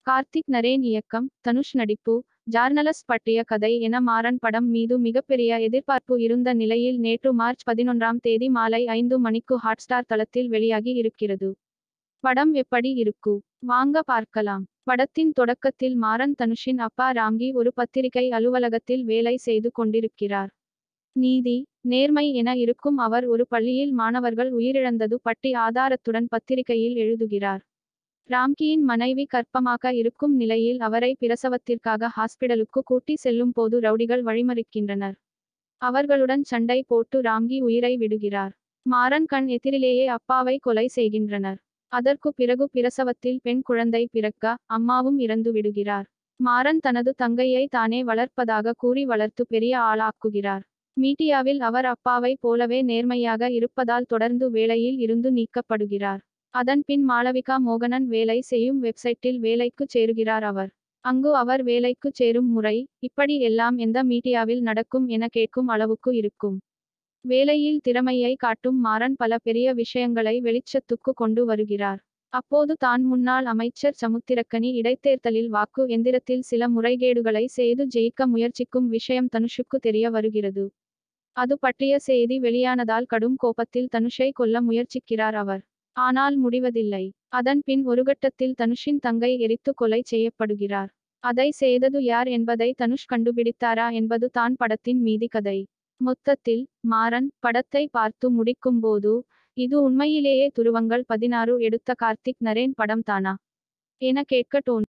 கார்த்திக் நரேன் இயக்கம் தனுஷ் நடிப்பு ஜார்னலிஸ்ட் பற்றிய கதை என மாறன் படம் மீது மிகப்பெரிய எதிர்பார்ப்பு இருந்த நிலையில் நேற்று மார்ச் பதினொன்றாம் தேதி மாலை ஐந்து மணிக்கு ஹாட்ஸ்டார் தளத்தில் வெளியாகி இருக்கிறது படம் எப்படி இருக்கு வாங்க பார்க்கலாம் படத்தின் தொடக்கத்தில் மாறன் தனுஷின் அப்பா ராம்கி ஒரு பத்திரிகை அலுவலகத்தில் வேலை செய்து கொண்டிருக்கிறார் நீதி நேர்மை என இருக்கும் அவர் ஒரு பள்ளியில் மாணவர்கள் உயிரிழந்தது பற்றி ஆதாரத்துடன் பத்திரிகையில் எழுதுகிறார் ராம்கியின் மனைவி கர்ப்பமாக இருக்கும் நிலையில் அவரை பிரசவத்திற்காக ஹாஸ்பிடலுக்கு கூட்டி செல்லும் போது ரவுடிகள் வழிமறிக்கின்றனர் அவர்களுடன் சண்டை போட்டு ராம்கி உயிரை விடுகிறார் மாறன் கண் எதிரிலேயே அப்பாவை கொலை செய்கின்றனர் அதற்கு பிறகு பிரசவத்தில் பெண் குழந்தை பிறக்க அம்மாவும் இறந்து விடுகிறார் மாறன் தனது தங்கையை தானே வளர்ப்பதாக கூறி வளர்த்து பெரிய ஆளாக்குகிறார் மீடியாவில் அவர் அப்பாவை போலவே நேர்மையாக இருப்பதால் தொடர்ந்து வேலையில் இருந்து நீக்கப்படுகிறார் அதன் பின் மாளவிகா மோகனன் வேலை செய்யும் வெப்சைட்டில் வேலைக்கு சேருகிறார் அவர் அங்கு அவர் வேலைக்கு சேரும் முறை இப்படி எல்லாம் எந்த மீடியாவில் நடக்கும் என கேட்கும் அளவுக்கு இருக்கும் வேலையில் திறமையை காட்டும் மாறன் பல பெரிய விஷயங்களை வெளிச்சத்துக்கு கொண்டு வருகிறார் அப்போது தான் முன்னாள் அமைச்சர் சமுத்திரக்கனி இடைத்தேர்தலில் வாக்கு எந்திரத்தில் சில முறைகேடுகளை செய்து ஜெயிக்க முயற்சிக்கும் விஷயம் தனுஷுக்கு தெரிய வருகிறது அது பற்றிய செய்தி வெளியானதால் கடும் கோபத்தில் தனுஷை கொல்ல முயற்சிக்கிறார் அவர் ஆனால் முடிவதில்லை அதன் பின் ஒருகட்டத்தில் தனுஷின் தங்கை எரித்து கொலை செய்யப்படுகிறார் அதை செய்தது யார் என்பதை தனுஷ் கண்டுபிடித்தாரா என்பது தான் படத்தின் மீதி கதை மொத்தத்தில் மாறன் படத்தை பார்த்து முடிக்கும்போது இது உண்மையிலேயே துருவங்கள் பதினாறு எடுத்த கார்த்திக் நரேன் படம் தானா என கேட்க தோன்